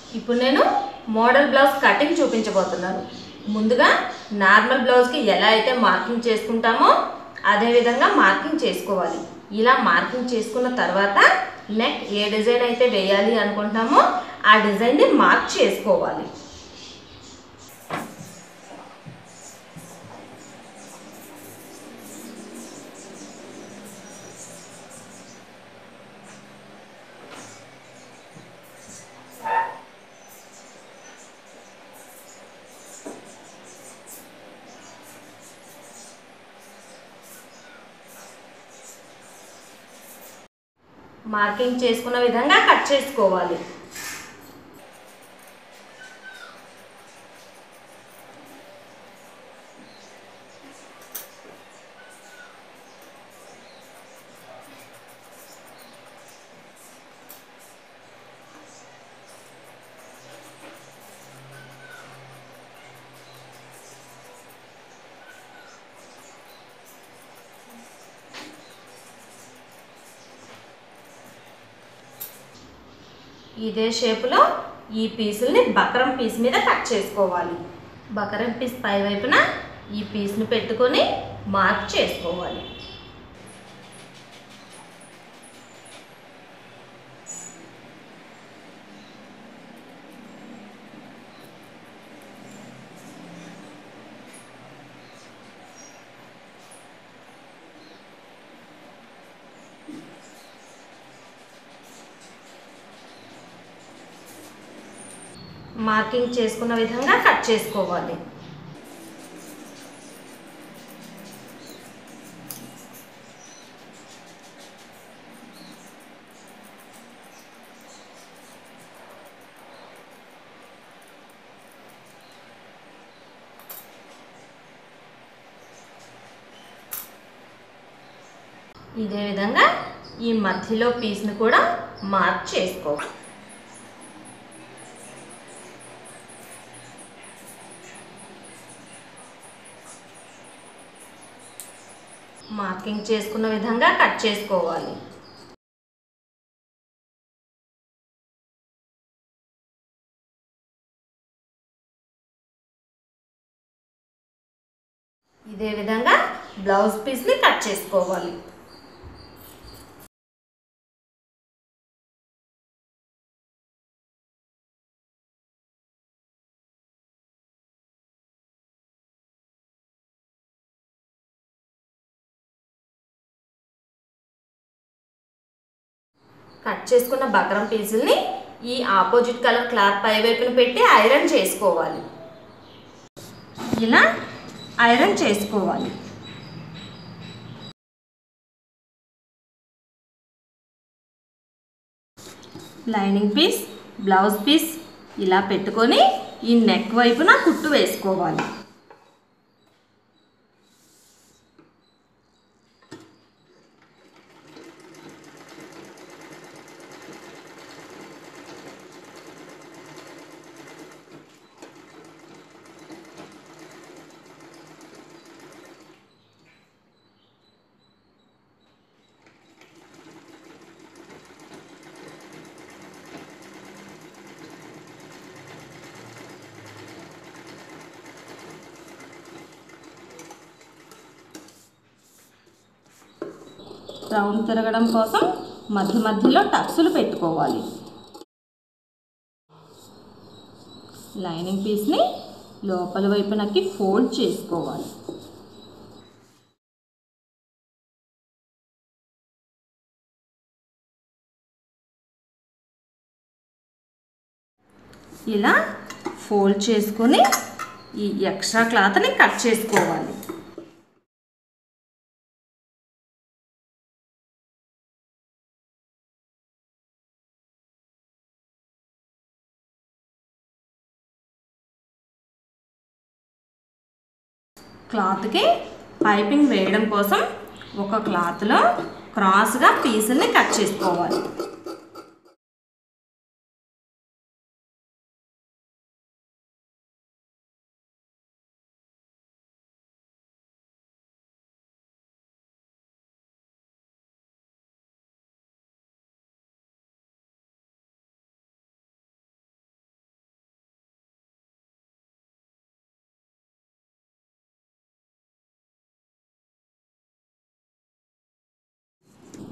ఇప్పుడు నేను model blouse cutting చూపించబోతున్నాను ముందుగా నార్మల్ బ్లౌజ్కి ఎలా అయితే మార్కింగ్ చేసుకుంటామో అదే విధంగా మార్కింగ్ చేసుకోవాలి ఇలా మార్కింగ్ చేసుకున్న తర్వాత నెక్ ఏ డిజైన్ అయితే వేయాలి అనుకుంటామో ఆ డిజైన్ని మార్క్ చేసుకోవాలి మార్కింగ్ చేసుకున్న విధంగా కట్ చేసుకోవాలి ఇదే షేపులో ఈ పీసుల్ని బకరం పీస్ మీద కట్ చేసుకోవాలి బకరం పీస్ పై వైపున ఈ పీస్ని పెట్టుకొని మార్క్ చేసుకోవాలి మార్కింగ్ చేసుకున్న విధంగా కట్ చేసుకోవాలి ఇదే విధంగా ఈ మధ్యలో పీస్ని కూడా మార్క్ చేసుకోవాలి మార్కింగ్ చేసుకున్న విధంగా కట్ చేసుకోవాలి ఇదే విధంగా బ్లౌజ్ పీస్ని కట్ చేసుకోవాలి కట్ చేసుకున్న బకరం పీసుల్ని ఈ ఆపోజిట్ కలర్ క్లాత్ పై వైపున పెట్టి ఐరన్ చేసుకోవాలి ఇలా ఐరన్ చేసుకోవాలి లైనింగ్ పీస్ బ్లౌజ్ పీస్ ఇలా పెట్టుకొని ఈ నెక్ వైపున కుట్టు వేసుకోవాలి రౌండ్ తిరగడం కోసం మధ్య మధ్యలో టక్సులు పెట్టుకోవాలి లైనింగ్ పీస్ని లోపల వైపునకి ఫోల్డ్ చేసుకోవాలి ఇలా ఫోల్డ్ చేసుకొని ఈ ఎక్స్ట్రా క్లాత్ని కట్ చేసుకోవాలి క్లాత్కి పైపింగ్ వేయడం కోసం ఒక క్లాత్లో క్రాస్గా పీసుల్ని కట్ చేసుకోవాలి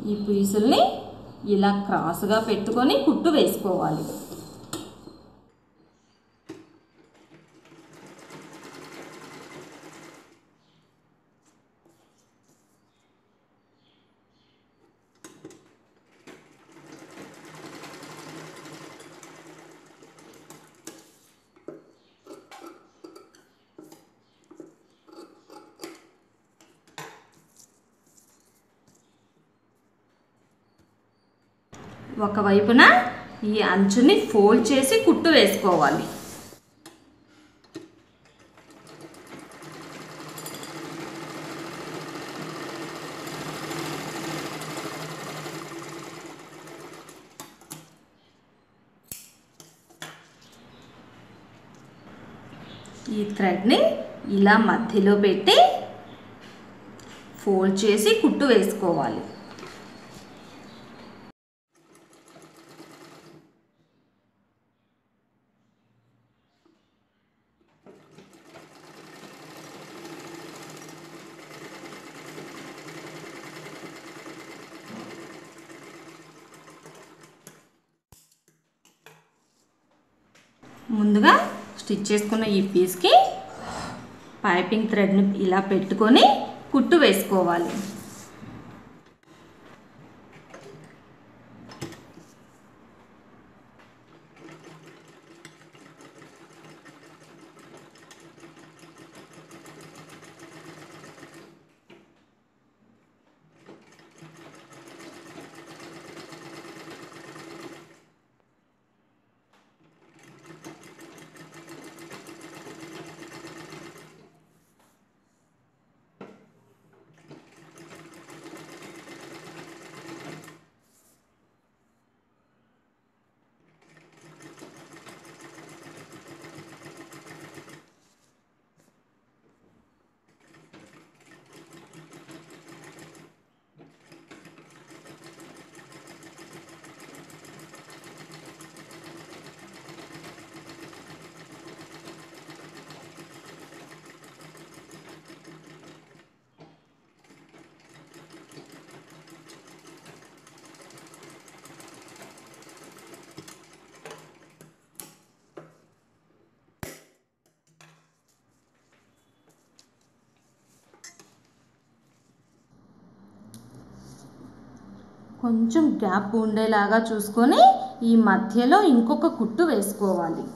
ఈ పీసుల్ని ఇలా క్రాస్గా పెట్టుకొని కుట్టు వేసుకోవాలి ఒకవైపున ఈ అంచుని ఫోల్డ్ చేసి కుట్టు వేసుకోవాలి ఈ థ్రెడ్ని ఇలా మధ్యలో పెట్టి ఫోల్డ్ చేసి కుట్టు వేసుకోవాలి ముందుగా స్టిచ్ చేసుకున్న ఈ పీస్కి పైపింగ్ థ్రెడ్ని ఇలా పెట్టుకొని కుట్టు వేసుకోవాలి కొంచెం గ్యాప్ ఉండేలాగా చూసుకొని ఈ మధ్యలో ఇంకొక కుట్టు వేసుకోవాలి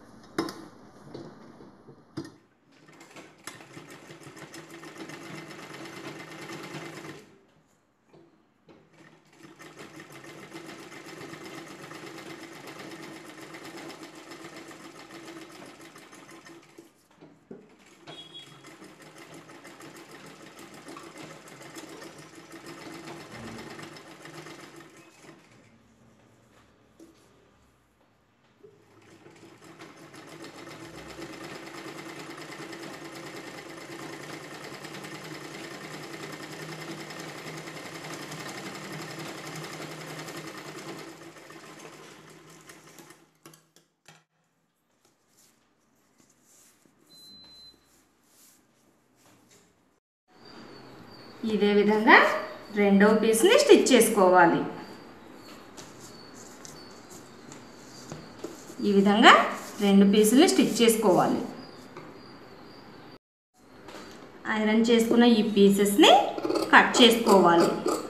ఇదే విధంగా రెండవ పీస్ని స్టిచ్ చేసుకోవాలి ఈ విధంగా రెండు పీసుల్ని స్టిచ్ చేసుకోవాలి ఐరన్ చేసుకున్న ఈ పీసెస్ని కట్ చేసుకోవాలి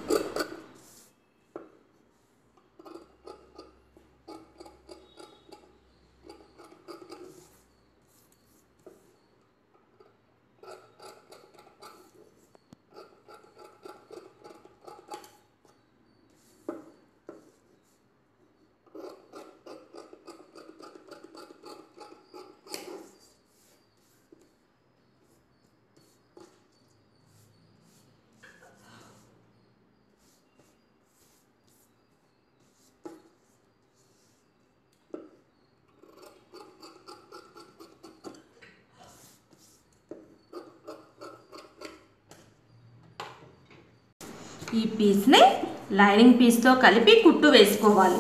ఈ పీస్ని లైనింగ్ పీస్తో కలిపి కుట్టు వేసుకోవాలి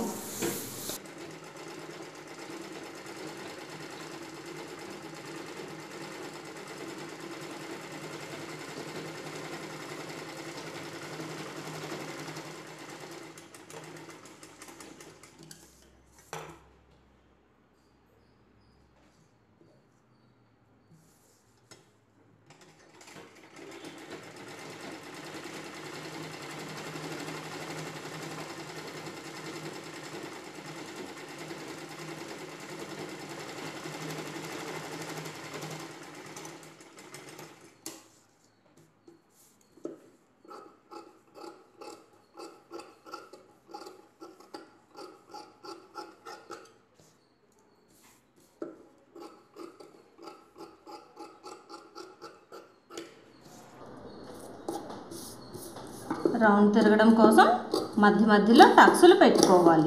రౌండ్ తిరగడం కోసం మధ్య మధ్యలో టక్సులు పెట్టుకోవాలి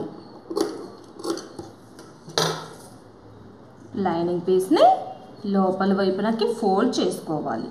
లైనింగ్ పీస్ని లోపల వైపునకి ఫోల్డ్ చేసుకోవాలి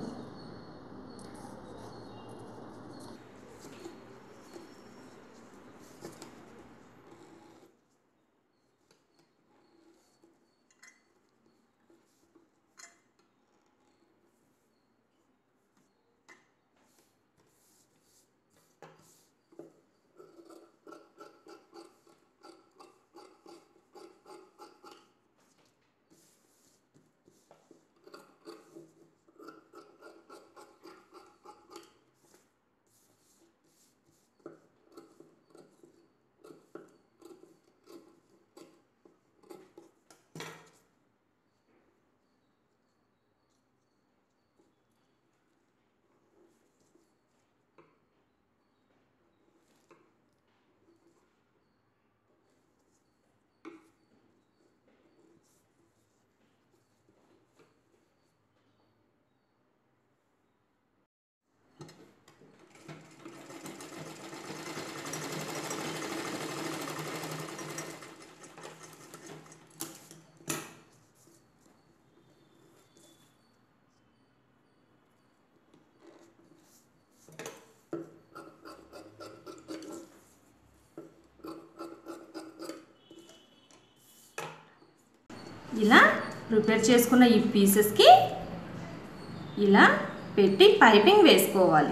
ఇలా ప్రిపేర్ చేసుకున్న ఈ పీసెస్కి ఇలా పెట్టి పైపింగ్ వేసుకోవాలి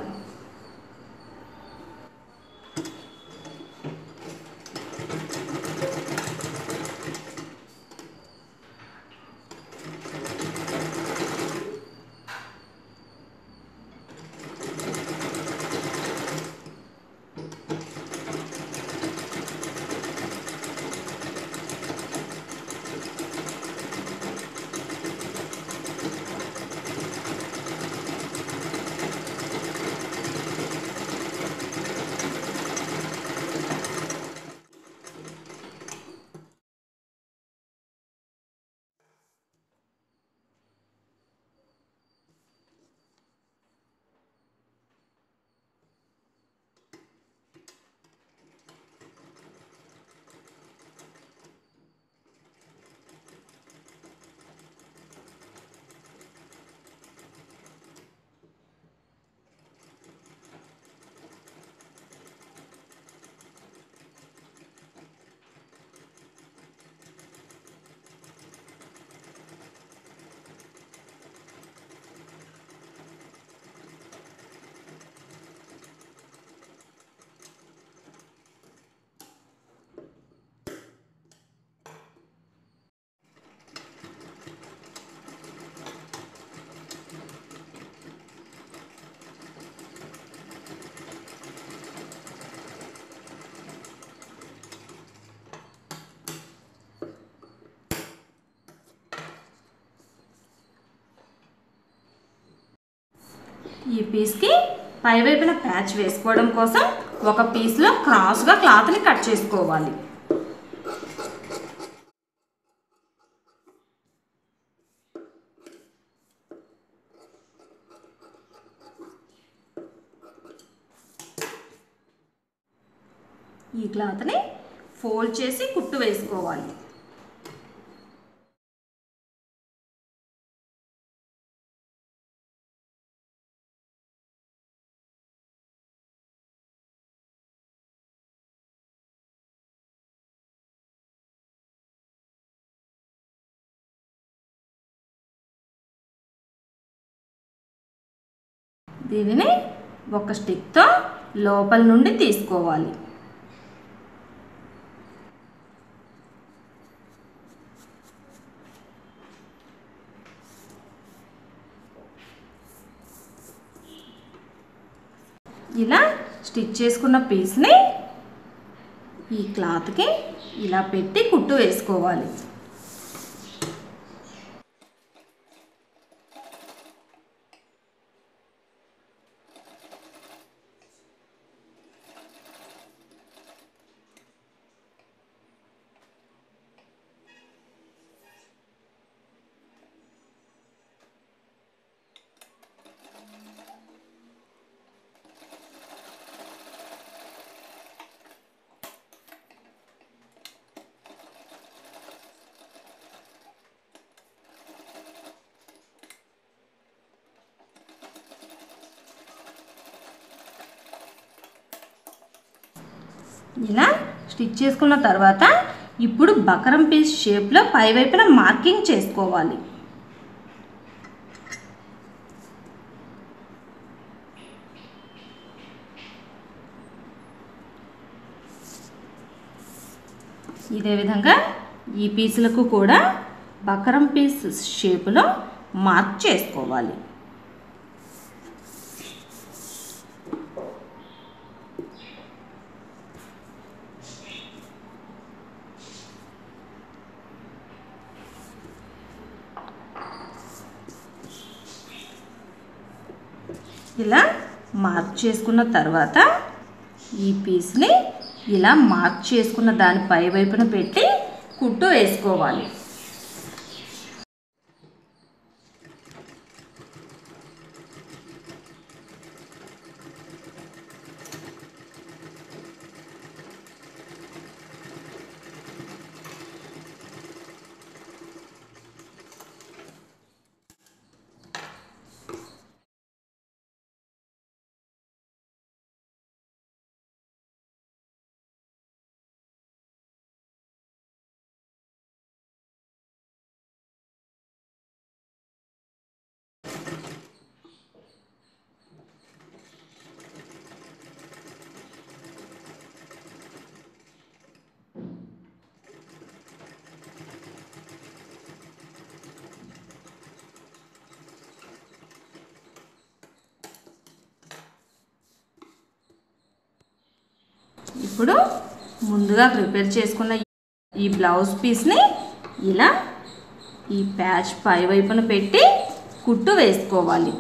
ఈ పీస్కి పై వైపున ప్యాచ్ వేసుకోవడం కోసం ఒక పీస్లో క్రాస్గా క్లాత్ని కట్ చేసుకోవాలి ఈ క్లాత్ని ఫోల్డ్ చేసి కుట్టు వేసుకోవాలి దీనిని ఒక స్టిక్తో లోపల నుండి తీసుకోవాలి ఇలా స్టిచ్ చేసుకున్న పీస్ని ఈ క్లాత్కి ఇలా పెట్టి కుట్టు వేసుకోవాలి ఇలా స్టిచ్ చేసుకున్న తర్వాత ఇప్పుడు బకరం పీస్ షేప్లో పై వైపున మార్కింగ్ చేసుకోవాలి ఇదే విధంగా ఈ పీసులకు కూడా బకరం పీస్ షేపులో మార్క్ చేసుకోవాలి ఇలా మార్క్ చేసుకున్న తర్వాత ఈ పీస్ని ఇలా మార్క్ చేసుకున్న దాని పై వైపున పెట్టి కుట్టు వేసుకోవాలి ఇప్పుడు ముందుగా ప్రిపేర్ చేసుకున్న ఈ బ్లౌజ్ పీస్ని ఇలా ఈ ప్యాచ్ పై వైపున పెట్టి కుట్టు వేసుకోవాలి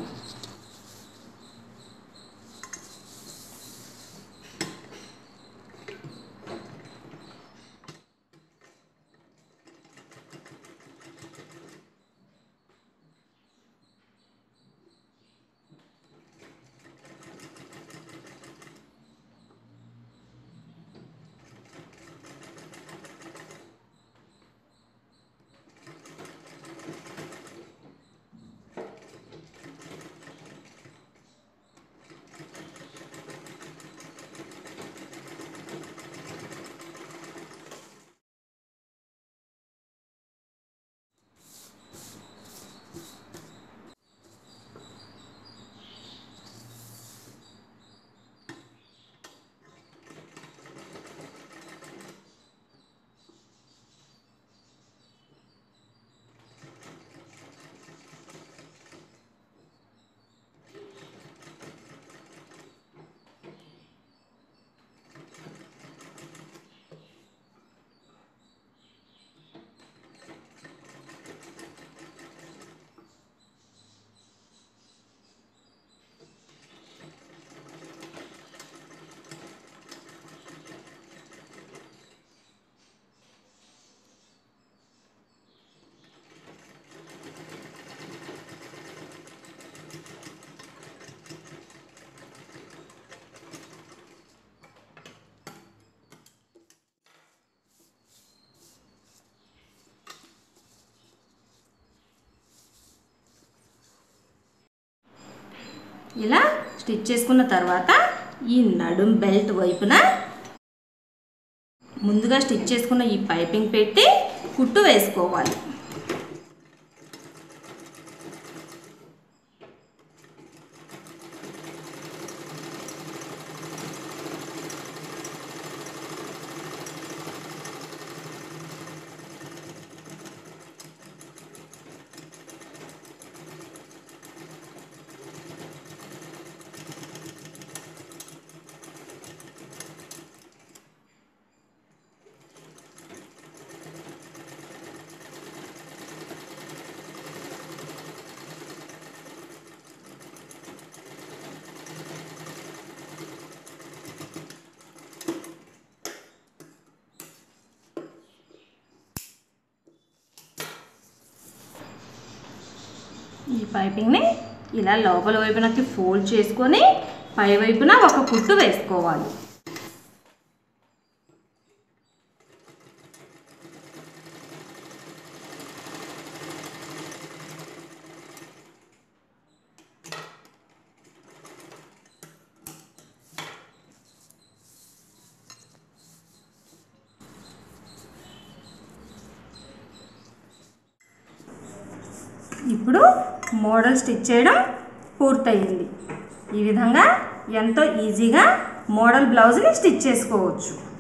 ఇలా స్టిచ్ చేసుకున్న తర్వాత ఈ నడుం బెల్ట్ వైపున ముందుగా స్టిచ్ చేసుకున్న ఈ పైపింగ్ పెట్టి కుట్టు వేసుకోవాలి ఈ పైపింగ్ని ఇలా లోపల వైపునకి ఫోల్డ్ చేసుకొని పై వైపున ఒక కుట్టు వేసుకోవాలి ఇప్పుడు మోడల్ స్టిచ్ చేయడం పూర్తయింది ఈ విధంగా ఎంతో ఈజీగా మోడల్ బ్లౌజ్ని స్టిచ్ చేసుకోవచ్చు